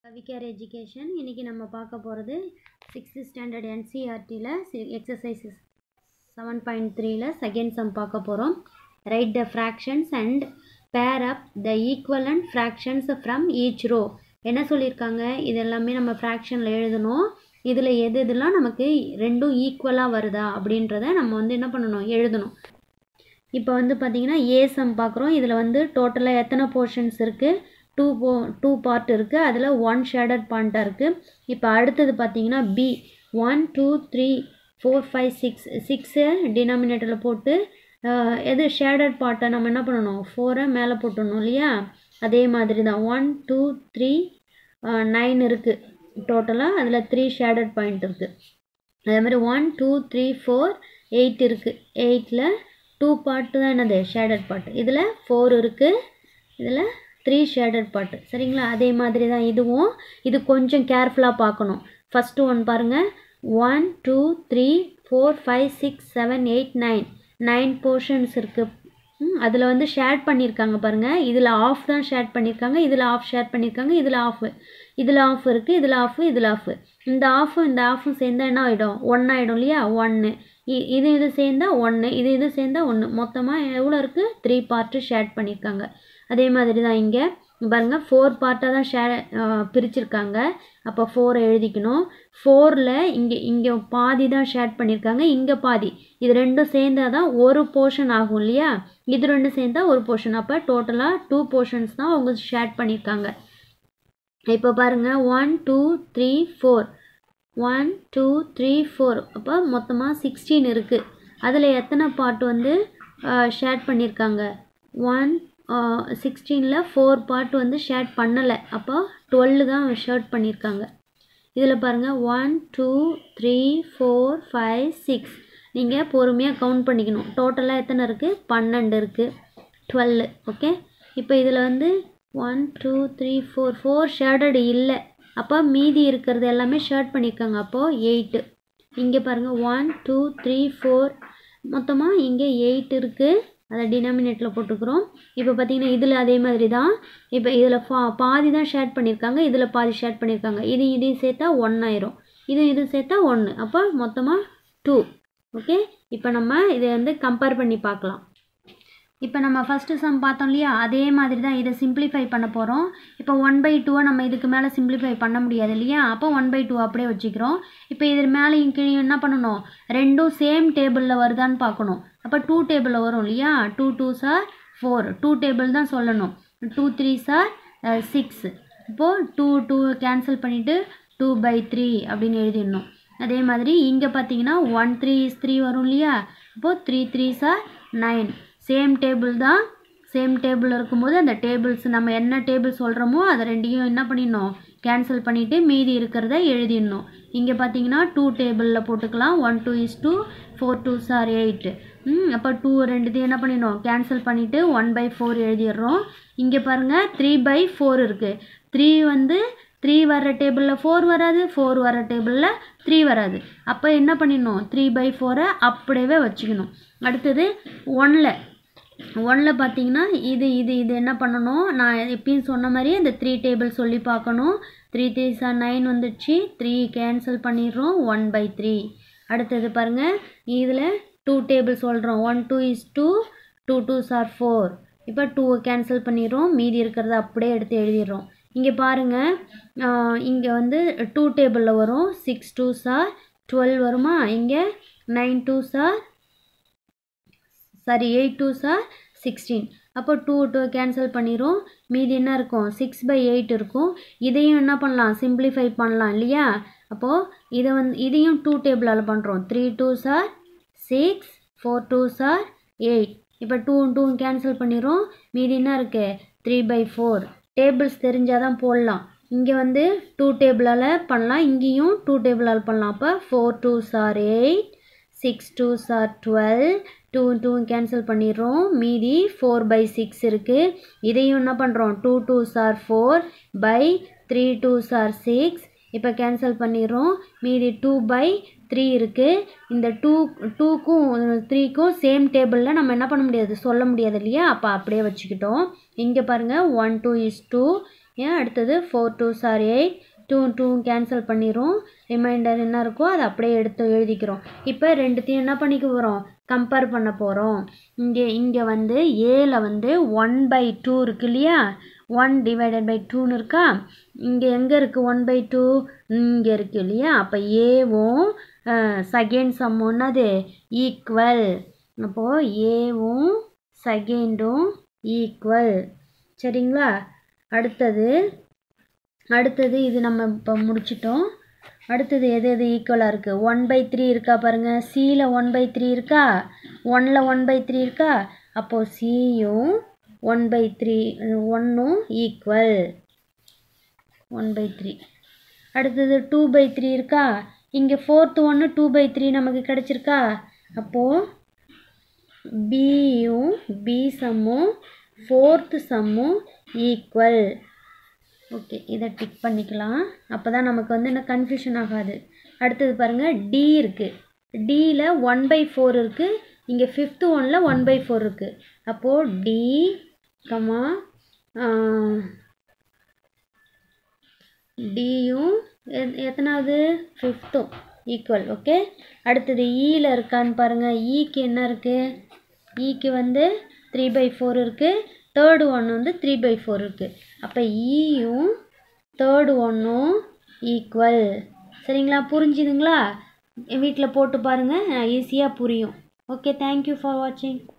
கவிகேர் education இன்றைக்கி நம்ம பார்க்க போகிறது சிக்ஸ்த்து ஸ்டாண்டர்ட் என்சிஆர்டியில் எக்ஸசைஸ் செவன் பாயிண்ட் த்ரீல செகண்ட் சம் பார்க்க போகிறோம் right the fractions and pair up the equivalent fractions from each row என்ன சொல்லியிருக்காங்க இது எல்லாமே நம்ம ஃப்ராக்ஷனில் எழுதணும் இதில் எது எதுலாம் நமக்கு ரெண்டும் ஈக்குவலாக வருதா அப்படின்றத நம்ம வந்து என்ன பண்ணணும் எழுதணும் இப்போ வந்து பார்த்தீங்கன்னா ஏ சம் பார்க்குறோம் இதில் வந்து டோட்டலாக எத்தனை போர்ஷன்ஸ் இருக்குது டூ போ டூ பார்ட் இருக்குது அதில் ஒன் ஷேடட் பாயிண்ட்டாக இருக்குது இப்போ அடுத்தது பார்த்தீங்கன்னா B one two three four five six சிக்ஸை டினாமினேட்டரில் போட்டு ஆஹ், எது ஷேடட் பார்ட்டை நம்ம என்ன பண்ணணும் ஃபோரை மேலே போட்டுடணும் இல்லையா அதே மாதிரி தான் ஒன் டூ த்ரீ நைன் இருக்குது டோட்டலாக அதில் த்ரீ ஷேடட் பாயிண்ட் இருக்குது அதே மாதிரி one two three four eight இருக்குது எயிட்டில் டூ பார்ட்டு தான் என்னது ஷேடட் பார்ட் இதில் ஃபோர் இருக்குது இதில் த்ரீ ஷேடட் பார்ட் சரிங்களா அதே மாதிரி தான் இதுவும் இது கொஞ்சம் கேர்ஃபுல்லாக பார்க்கணும் ஃபஸ்ட்டு ஒன் பாருங்கள் one two three four five six seven eight nine nine portions இருக்குது அதில் வந்து ஷேர் பண்ணியிருக்காங்க பாருங்கள் இதில் ஆஃப் தான் ஷேர் பண்ணியிருக்காங்க இதில் ஆஃப் ஷேர் பண்ணியிருக்காங்க இதில் ஆஃப் இதில் ஆஃப் இருக்குது இதில் ஆஃப் இதில் ஆஃப் இந்த ஆஃபும் இந்த ஆஃபும் சேர்ந்தா என்ன ஆகிடும் ஒன் ஆகிடும் இல்லையா ஒன்று இது இது சேர்ந்தா ஒன்று இது இது சேர்ந்தா ஒன்று மொத்தமாக எவ்வளோ இருக்குது த்ரீ பார்ட்டு ஷேர் பண்ணியிருக்காங்க அதே மாதிரி தான் இங்கே பாருங்கள் ஃபோர் பார்ட்டாக தான் ஷே பிரிச்சிருக்காங்க அப்போ ஃபோரை எழுதிக்கணும் ஃபோரில் இங்கே இங்கே பாதி தான் ஷேர் பண்ணியிருக்காங்க இங்கே பாதி இது ரெண்டும் சேர்ந்தா தான் ஒரு போர்ஷன் ஆகும் இல்லையா இது ரெண்டும் சேர்ந்தா ஒரு போர்ஷன் அப்போ டோட்டலாக டூ போர்ஷன்ஸ் தான் அவங்க ஷேர் பண்ணியிருக்காங்க இப்போ பாருங்கள் one two three four one two three four அப்போ மொத்தமாக சிக்ஸ்டீன் இருக்குது அதில் எத்தனை பார்ட் வந்து ஷேர் பண்ணியிருக்காங்க ஒன் சிக்ஸ்டீனில் ஃபோர் பார்ட் வந்து ஷேர் பண்ணலை அப்போ டுவெல்லு தான் ஷேர்ட் பண்ணியிருக்காங்க இதில் பாருங்கள் one two three four five six நீங்கள் பொறுமையாக கவுண்ட் பண்ணிக்கணும் டோட்டலாக எத்தனை இருக்குது பன்னெண்டு இருக்குது டுவெல்லு ஓகே இப்போ இதில் வந்து one two three four four shaded இல்லை அப்போ மீதி இருக்கிறது எல்லாமே ஷேர்ட் பண்ணியிருக்காங்க அப்போது எயிட்டு இங்கே பாருங்கள் ஒன் டூ த்ரீ ஃபோர் மொத்தமாக இங்கே எயிட் இருக்குது அதை டினாமினேட்டில் போட்டுக்கிறோம் இப்போ பார்த்தீங்கன்னா இதில் அதே மாதிரி தான் இப்போ இதில் பா பாதி தான் ஷேர் பண்ணியிருக்காங்க இதில் பாதி ஷேர் பண்ணியிருக்காங்க இது இதையும் சேர்த்தா ஒன் ஆயிரும் இது இது சேர்த்தா ஒன்று அப்போ மொத்தமாக டூ ஓகே இப்போ நம்ம இதை வந்து கம்பேர் பண்ணி பார்க்கலாம் இப்போ நம்ம ஃபஸ்ட்டு சம் பார்த்தோம் இல்லையா அதே மாதிரி தான் இதை சிம்பிளிஃபை பண்ண போகிறோம் இப்போ ஒன் பை டூவை நம்ம இதுக்கு மேலே சிம்பிளிஃபை பண்ண முடியாது இல்லையா அப்போ ஒன் பை டூ அப்படியே வச்சுக்கிறோம் இப்போ இது மேலேயும் கீழே என்ன பண்ணணும் ரெண்டும் சேம் டேபிளில் வருதான்னு பார்க்கணும் அப்போ டூ டேபிளில் வரும் இல்லையா two twos are four two table தான் சொல்லணும் டூ த்ரீ சார் சிக்ஸ் இப்போது டூ டூ கேன்சல் பண்ணிவிட்டு டூ பை த்ரீ அப்படின்னு எழுதிடணும் அதே மாதிரி இங்கே பார்த்தீங்கன்னா ஒன் த்ரீ இஸ் த்ரீ வரும் இல்லையா அப்போது three threes are nine same table தான் சேம் டேபிள் இருக்கும்போது அந்த டேபிள்ஸ் நம்ம என்ன டேபிள் சொல்கிறோமோ அதை ரெண்டையும் என்ன பண்ணிடணும் கேன்சல் பண்ணிவிட்டு மீதி இருக்கிறத எழுதிடணும் இங்கே பார்த்தீங்கன்னா டூ டேபிளில் போட்டுக்கலாம் one two is two four twos are eight ம் அப்போ டூ ரெண்டுத்தையும் என்ன பண்ணிடணும் கேன்சல் பண்ணிவிட்டு ஒன் பை ஃபோர் எழுதிடுறோம் இங்கே பாருங்கள் த்ரீ பை ஃபோர் இருக்குது த்ரீ வந்து த்ரீ வர்ற டேபிளில் ஃபோர் வராது ஃபோர் வர்ற டேபிளில் த்ரீ வராது அப்போ என்ன பண்ணிடணும் த்ரீ பை ஃபோரை அப்படியே வச்சுக்கணும் அடுத்தது ஒன்னில் ஒன்னில் பார்த்தீங்கன்னா இது இது இது என்ன பண்ணணும் நான் எப்பயும் சொன்ன மாதிரி இந்த த்ரீ டேபிள் சொல்லி பார்க்கணும் த்ரீ த்ரீ சார் நைன் வந்துடுச்சு த்ரீ கேன்சல் பண்ணிடுறோம் ஒன் பை த்ரீ அடுத்தது பாருங்கள் இதில் டூ டேபிள் சொல்கிறோம் one two is two two twos are four இப்போ டூ கேன்சல் பண்ணிடுறோம் மீதி இருக்கிறத அப்படியே எடுத்து எழுதிடுறோம் இங்கே பாருங்கள் இங்கே வந்து டூ டேபிளில் வரும் சிக்ஸ் டூ சார் டுவெல் வருமா இங்கே nine twos are sorry eight twos are sixteen அப்போ டூ டூ கேன்சல் பண்ணிடும் மீதி என்ன இருக்கும் சிக்ஸ் பை எயிட் இருக்கும் இதையும் என்ன பண்ணலாம் சிம்பிளிஃபை பண்ணலாம் இல்லையா அப்போது இதை வந்து இதையும் டூ டேபிளால் பண்ணுறோம் three twos are six four twos are eight இப்போ டூ டூ கேன்சல் பண்ணிடும் மீதி என்ன இருக்குது த்ரீ பை ஃபோர் டேபிள்ஸ் தெரிஞ்சால் தான் போடலாம் இங்கே வந்து டூ டேபிளால் பண்ணலாம் இங்கேயும் டூ டேபிளால் பண்ணலாம் அப்போ four twos are eight six twos are twelve two two cancel பண்ணிடுறோம் மீதி ஃபோர் பை சிக்ஸ் இருக்குது இதையும் என்ன பண்ணுறோம் two twos are four by three twos are six இப்போ கேன்சல் பண்ணிடுறோம் மீதி டூ பை த்ரீ இருக்குது இந்த டூ டூக்கும் த்ரீக்கும் சேம் டேபிளில் நம்ம என்ன பண்ண முடியாது சொல்ல முடியாது இல்லையா அப்போ அப்படியே வச்சுக்கிட்டோம் இங்கே பாருங்கள் ஒன் டூ இஸ் டூ ஏன் அடுத்தது four twos are eight two two cancel பண்ணிடும் ரிமைண்டர் என்ன இருக்கோ அதை அப்படியே எடுத்து எழுதிக்கிறோம் இப்போ ரெண்டுத்தையும் என்ன பண்ணிக்க போகிறோம் கம்பேர் பண்ண போகிறோம் இங்கே இங்கே வந்து ஏல வந்து ஒன் பை டூ இருக்கு இல்லையா ஒன் டிவைடட் பை டூன்னு இருக்கா இங்கே எங்கே இருக்குது ஒன் பை டூ இங்கே இருக்குது இல்லையா அப்போ ஏவும் செகண்ட் சம்மும் என்னது ஈக்குவல் அப்போது ஏவும் செகண்டும் ஈக்குவல் சரிங்களா அடுத்தது அடுத்தது இது நம்ம இப்போ முடிச்சிட்டோம் அடுத்தது எது எது ஈக்குவலாக இருக்குது ஒன் பை த்ரீ இருக்கா பாருங்கள் சியில் ஒன் பை த்ரீ இருக்கா ஒனில் ஒன் பை த்ரீ இருக்கா அப்போது சியும் ஒன் பை த்ரீ ஒன்றும் ஈக்குவல் ஒன் பை த்ரீ அடுத்தது டூ பை த்ரீ இருக்கா இங்கே ஃபோர்த்து ஒன்று டூ பை த்ரீ நமக்கு கிடச்சிருக்கா அப்போது பியும் பி சம்மும் ஃபோர்த்து சம்மும் ஈக்குவல் ஓகே இதை டிக் பண்ணிக்கலாம் அப்போ தான் நமக்கு வந்து என்ன கன்ஃபியூஷன் ஆகாது அடுத்தது பாருங்கள் டி இருக்குது டியில் ஒன் பை ஃபோர் இருக்குது இங்கே ஃபிஃப்த்து ஒனில் ஒன் பை ஃபோர் இருக்குது அப்போது டி கமா டியும் எத்தனாவது ஃபிஃப்த்தும் ஈக்குவல் ஓகே அடுத்தது ஈயில் இருக்கான்னு பாருங்கள் ஈக்கு என்ன இருக்குது ஈக்கு வந்து த்ரீ பை ஃபோர் இருக்குது தேர்டு ஒன்று வந்து த்ரீ பை ஃபோர் இருக்குது அப்போ ஈயும் தேர்டு ஒன்றும் ஈக்குவல் சரிங்களா புரிஞ்சுதுங்களா வீட்டில் போட்டு பாருங்கள் ஈஸியாக புரியும் ஓகே தேங்க்யூ ஃபார் வாட்சிங்